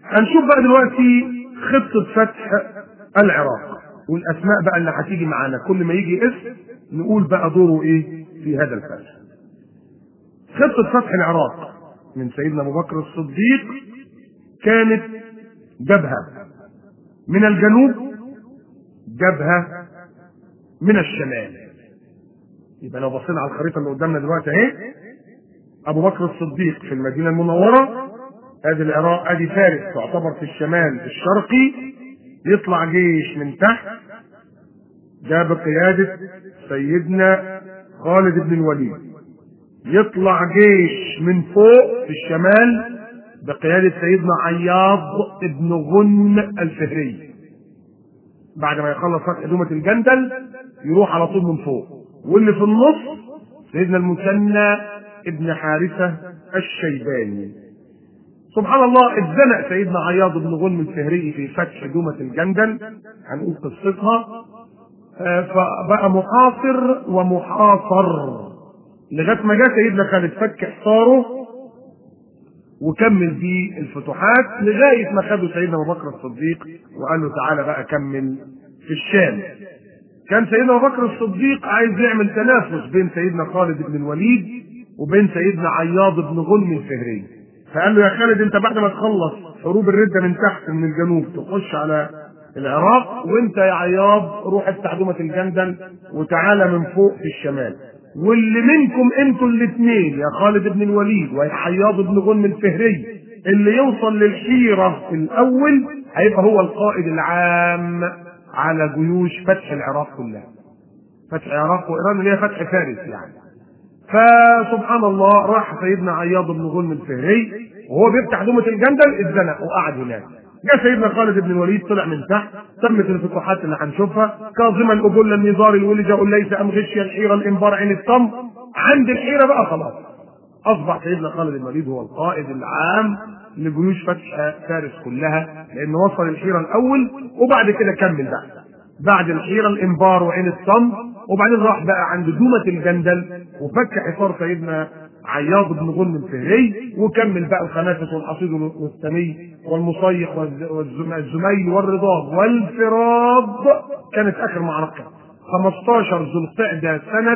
هنشوف بقى دلوقتي خطة فتح العراق والأسماء بقى اللي هتيجي معانا كل ما يجي اسم نقول بقى دوره إيه في هذا الفتح خطة فتح العراق من سيدنا أبو بكر الصديق كانت جبهة من الجنوب جبهة من الشمال يبقى لو بصينا على الخريطة اللي قدامنا دلوقتي اهي أبو بكر الصديق في المدينة المنورة ادي العراق ادي فارس تعتبر في الشمال الشرقي يطلع جيش من تحت ده بقيادة سيدنا خالد بن الوليد يطلع جيش من فوق في الشمال بقيادة سيدنا عياض بن غن الفهري بعد ما يخلص فتح دومة الجندل يروح على طول من فوق واللي في النص سيدنا المثنى ابن حارثة الشيباني سبحان الله اتزنق سيدنا عياض بن غنم الفهري في فتح دومة الجندل هنقول قصتها فبقى محاصر ومحاصر لغايه ما جاء سيدنا خالد فك حصاره وكمل بيه الفتوحات لغايه ما خده سيدنا ابو بكر الصديق وقال له تعالى بقى كمل في الشام. كان سيدنا ابو بكر الصديق عايز يعمل تنافس بين سيدنا خالد بن الوليد وبين سيدنا عياض بن غنم الفهري. فقال له يا خالد انت بعد ما تخلص حروب الرده من تحت من الجنوب تخش على العراق وانت يا عياض روح افتح دومة الجندل وتعالى من فوق في الشمال واللي منكم انتوا الاثنين يا خالد بن الوليد ويا حياض بن غنم الفهري اللي يوصل للحيرة الأول هيبقى هو القائد العام على جيوش فتح العراق كلها فتح العراق وإيران اللي هي فتح فارس يعني فسبحان الله راح سيدنا عياض بن غنم الفهري وهو بيفتح دومة الجندل اتزنق وقعد هناك جاء سيدنا خالد بن الوليد طلع من تحت تمت الفتوحات اللي هنشوفها كاظما أبل النزار الولج قل ليس أم غشي الحيرة الإنبار عين الطم عند الحيرة بقى خلاص أصبح سيدنا خالد بن الوليد هو القائد العام لجيوش فتح فارس كلها لأنه وصل الحيرة الأول وبعد كده كمل بقى بعد الحيرة الإنبار وعين الصم وبعدين راح بقى عند دومة الجندل وفك حصار سيدنا عياض بن غنم الفهري وكمل بقى الخنافس والحصيد والثني والمصيح والزميل والرضاب والفراد كانت اخر معركه 15 ذو القعده سنه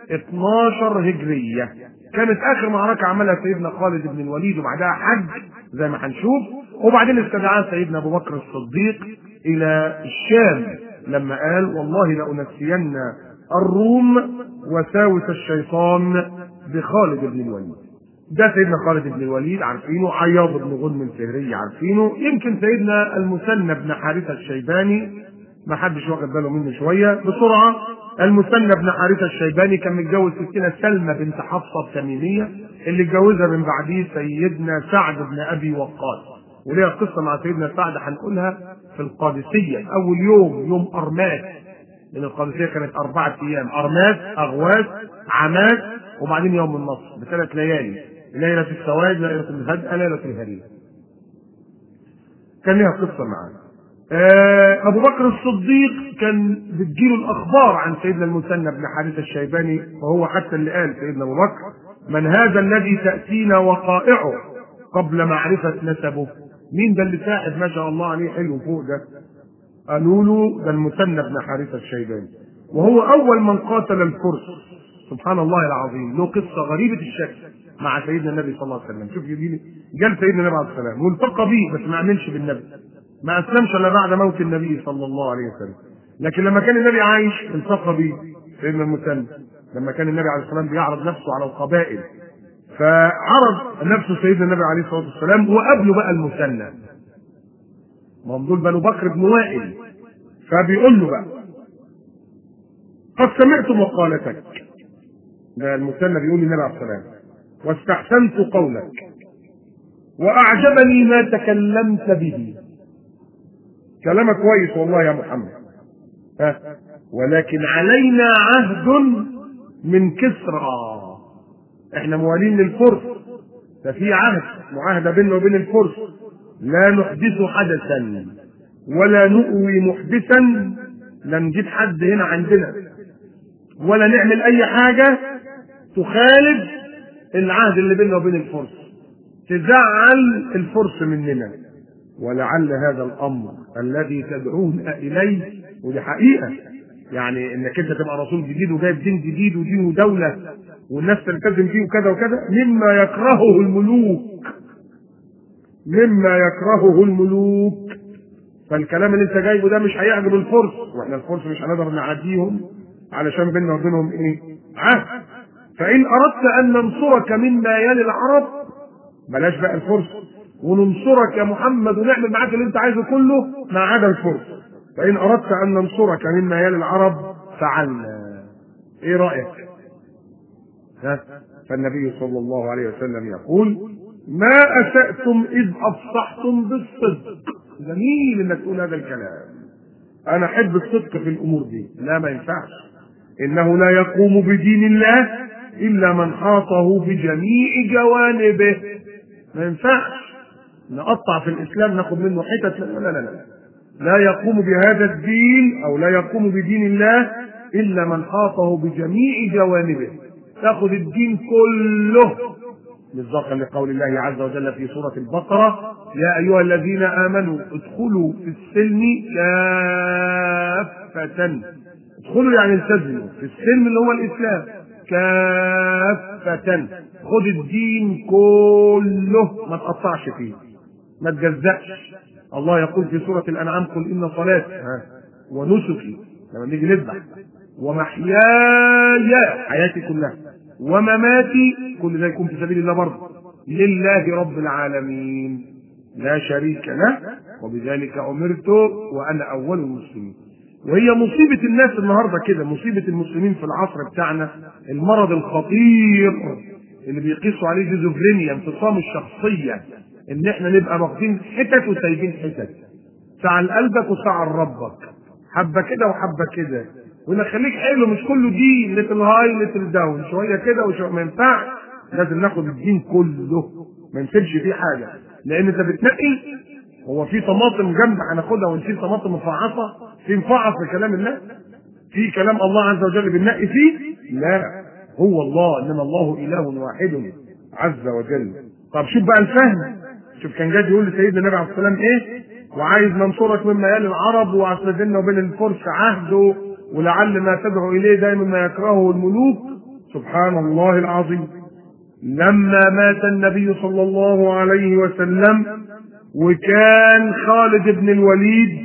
12 هجريه كانت اخر معركه عملها سيدنا خالد بن الوليد وبعدها حج زي ما هنشوف وبعدين استدعاه سيدنا ابو بكر الصديق الى الشام لما قال والله لانسين الروم وساوس الشيطان بخالد بن الوليد ده سيدنا خالد بن الوليد عارفينه عياض بن غنم الفهري عارفينه يمكن سيدنا المثنى بن حارثه الشيباني ما حدش واخد باله منه شويه بسرعه المثنى بن حارثه الشيباني كان متجوز ستنا سلمى بنت حفصه التميميه اللي اتجوزها من بعديه سيدنا سعد بن ابي وقاص وليها قصه مع سيدنا سعد هنقولها في القادسيه اول يوم يوم ارماس لان القادسيه كانت اربعه ايام ارماس اغواس عماس وبعدين يوم النصر بثلاث ليالي ليلة السواد ليلة الهدأة ليلة الهريم كان لها قصة معانا آه أبو بكر الصديق كان بتجيله الأخبار عن سيدنا المثنى بن حارثة الشيباني وهو حتى اللي قال سيدنا أبو بكر من هذا الذي تأتينا وقائعه قبل معرفة نسبه مين ده اللي ساعد ما شاء الله عليه حلو فوق ده قالوا له ده المثنى بن حارثة الشيباني وهو أول من قاتل الفرس سبحان الله العظيم له قصة غريبة الشكل مع سيدنا النبي صلى الله عليه وسلم شوف يجي لي جال سيدنا النبي عليه السلام والتقى بيه بس ما امنش بالنبي ما اسلمش الا بعد موت النبي صلى الله عليه وسلم لكن لما كان النبي عايش التقى بيه سيدنا المثنى لما كان النبي عليه السلام بيعرض نفسه على القبائل فعرض نفسه سيدنا النبي عليه الصلاه والسلام وقابله بقى المثنى ما هم دول بنو بكر بن وائل فبيقول له بقى قد سمعت مقالتك ده المثنى بيقول للنبي عليه السلام واستحسنت قولك واعجبني ما تكلمت به كلامك كويس والله يا محمد ها ولكن علينا عهد من كسرى احنا موالين للفرس ففي عهد معاهده بيننا وبين الفرس لا نحدث حدثا ولا نؤوي محدثا لا نجيب حد هنا عندنا ولا نعمل اي حاجه تخالف العهد اللي بيننا وبين الفرس تزعل الفرس مننا ولعل هذا الامر الذي تدعون اليه ودي حقيقه يعني انك انت تبقى رسول جديد وجايب دين جديد ودين ودوله والناس تلتزم فيه وكذا وكذا مما يكرهه الملوك مما يكرهه الملوك فالكلام اللي انت جايبه ده مش هيعجب الفرس واحنا الفرس مش هنقدر نعديهم علشان بيننا وبينهم ايه؟ عهد فان اردت ان ننصرك مما يلي العرب بلاش بقى الفرس وننصرك يا محمد ونعمل معاك اللي انت عايزه كله ما عدا الفرس فان اردت ان ننصرك مما يلي العرب فعلنا ايه رايك؟ ها؟ فالنبي صلى الله عليه وسلم يقول ما اساتم اذ افصحتم بالصدق جميل انك تقول هذا الكلام انا احب الصدق في الامور دي لا ما ينفعش انه لا يقوم بدين الله الا من حاطه بجميع جوانبه ما ينفعش نقطع في الاسلام ناخد منه حتت لا لا لا لا لا يقوم بهذا الدين او لا يقوم بدين الله الا من حاطه بجميع جوانبه تاخذ الدين كله مصداقا لقول الله عز وجل في سورة البقرة يا أيها الذين آمنوا ادخلوا في السلم كافة ادخلوا يعني التزموا في السلم اللي هو الإسلام كافة خد الدين كله ما تقطعش فيه ما تجزأش الله يقول في سورة الأنعام قل إن صلاتي ونسكي لما نيجي نذبح ومحياي حياتي كلها ومماتي كل ده يكون في سبيل الله برضه لله رب العالمين لا شريك له وبذلك امرت وانا اول المسلمين وهي مصيبة الناس النهاردة كده مصيبة المسلمين في العصر بتاعنا المرض الخطير اللي بيقيسوا عليه شيزوفرينيا انفصام الشخصية ان احنا نبقى واخدين حتت وسايبين حتت ساعة لقلبك وساعة لربك حبة كده وحبة كده ولا خليك حلو مش كله دين ليتل هاي ليتل داون شويه كده وشويه ما ينفعش لازم ناخد الدين كله ما نسيبش فيه حاجه لان انت بتنقي هو في طماطم جنب هناخدها ونشيل طماطم مفعصه في مفعص في كلام الله في كلام الله عز وجل بننقي فيه لا هو الله انما الله اله واحد عز وجل طب شوف بقى الفهم شوف كان جاي يقول لسيدنا النبي عليه الصلاه والسلام ايه وعايز ننصرك مما يلي العرب واصل بيننا وبين الفرس عهد ولعل ما تدعو اليه دائما ما يكرهه الملوك سبحان الله العظيم لما مات النبي صلى الله عليه وسلم وكان خالد بن الوليد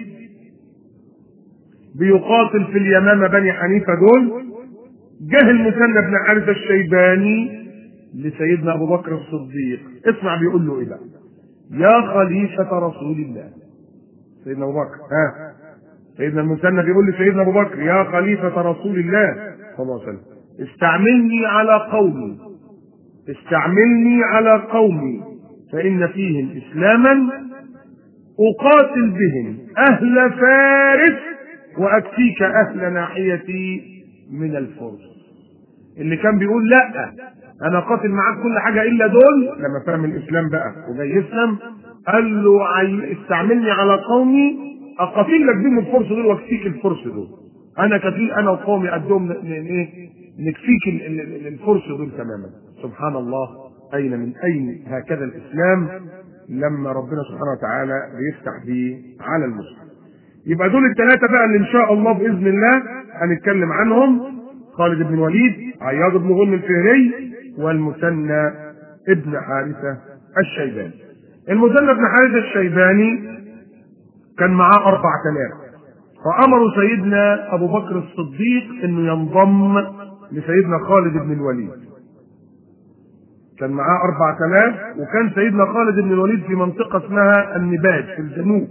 بيقاتل في اليمامه بني حنيفه دول جه المثنى بن حارثه الشيباني لسيدنا ابو بكر الصديق اسمع بيقول له ايه بقى يا خليفه رسول الله سيدنا ابو بكر ها سيدنا المثنى بيقول لسيدنا ابو بكر يا خليفه رسول الله صلى الله عليه وسلم استعملني على قومي استعملني على قومي فان فيهم اسلاما اقاتل بهم اهل فارس واكفيك اهل ناحيتي من الفرس اللي كان بيقول لا انا قاتل معاك كل حاجه الا دول لما فهم الاسلام بقى وجاي يسلم قال له استعملني على قومي اقاتل لك بيهم الفرس دول واكفيك الفرس دول انا كفيل انا وقومي قدهم ايه نكفيك الفرس دول تماما سبحان الله اين من اين هكذا الاسلام لما ربنا سبحانه وتعالى بيفتح به على المسلم يبقى دول الثلاثه بقى اللي ان شاء الله باذن الله هنتكلم عنهم خالد بن الوليد عياض بن غنم الفهري والمثنى ابن حارثه الشيباني المثنى بن حارثه الشيباني كان معاه أربع آلاف فأمروا سيدنا أبو بكر الصديق أنه ينضم لسيدنا خالد بن الوليد كان معاه أربع آلاف وكان سيدنا خالد بن الوليد في منطقة اسمها النبات في الجنوب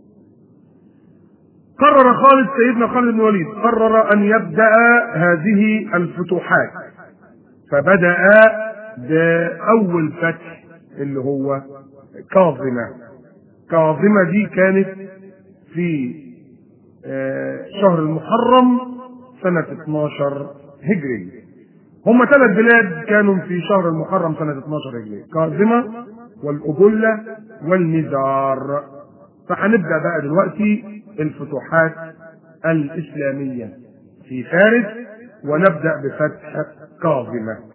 قرر خالد سيدنا خالد بن الوليد قرر أن يبدأ هذه الفتوحات فبدأ بأول فتح اللي هو كاظمة كاظمة دي كانت في شهر المحرم سنة 12 هجري هم ثلاث بلاد كانوا في شهر المحرم سنة 12 هجري كاظمة والأبلة والنزار فهنبدأ بقى دلوقتي الفتوحات الإسلامية في فارس ونبدأ بفتح كاظمة